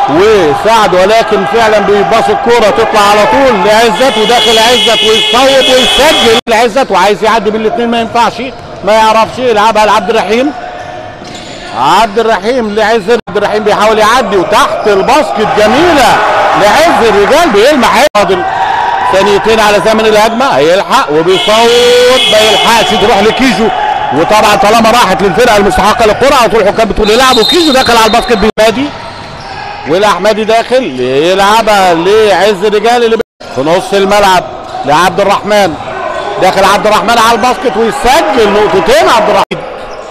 وسعد ولكن فعلا بيباص الكوره تطلع على طول لعزت وداخل عزت ويصوب ويسجل لعزت وعايز يعدي بالاثنين ما ينفعش ما يعرفش يلعبها لعبد الرحيم عبد الرحيم لعز عبد الرحيم بيحاول يعدي وتحت الباسكت جميله لعز الرجال بيلمح فاضل ثانيتين على زمن الهجمه هيلحق وبيصوت ما يلحقش تروح لكيجو وطبعا طالما راحت للفرقه المستحقه للكره على طول الحكام بتقول يلعب وكيجو دخل على الباسكت بالاحمدي والاحمدي داخل يلعبها لعز الرجال اللي في نص الملعب لعبد الرحمن داخل عبد الرحمن على الباسكت ويسجل نقطتين عبد الرحمن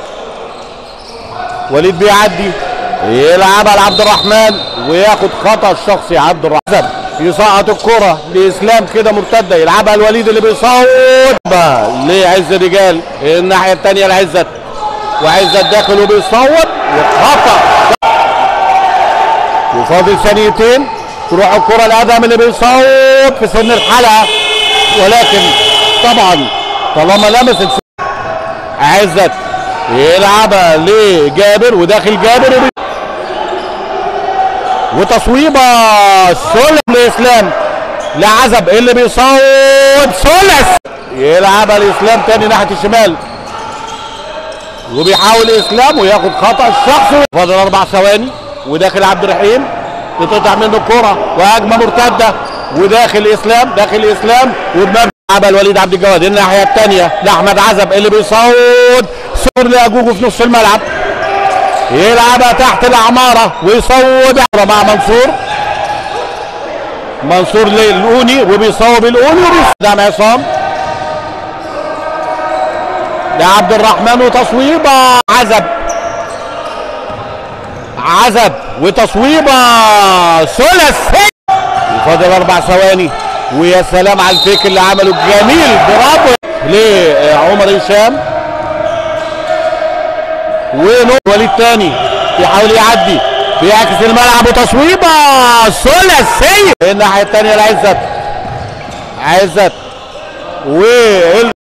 وليد بيعدي يلعبها لعبد الرحمن وياخد خطا الشخصي عبد الرحمن يسقط الكرة لإسلام كده مرتدة يلعبها الوليد اللي بيصوت لعز الرجال الناحية الثانية لعزت وعزت داخل وبيصوت وخطأ وفاضل ثانيتين تروح الكرة لأدهم اللي بيصوت في سن الحلقة ولكن طبعا طالما لمست عزت يلعبها لجابر وداخل جابر وبي... وتصويبه سلم لاسلام لعزب اللي بيصوب ثلث يلعبها لاسلام تاني ناحيه الشمال وبيحاول اسلام وياخد خطا الشخصي فاضل اربع ثواني وداخل عبد الرحيم تقطع منه الكره وهجمه مرتده وداخل اسلام داخل اسلام وبمبنى لعبها الوليد عبد الجواد الناحيه الثانيه لاحمد عزب اللي بيصوت سور لاجوجو في نص الملعب يلعبها تحت العماره ويصوب مع منصور منصور للاوني وبيصوب الاوني وبيصوب عصام لعبد الرحمن وتصويبه عزب عزب وتصويبه ثلاثي فاضل اربع ثواني ويا سلام على الفيك اللي عمله جميل برافو لعمر هشام وليد تاني بيحاول يعدي بيعكس الملعب وتصويبه ثلاثيه الناحيه الثانيه لعزت عزت و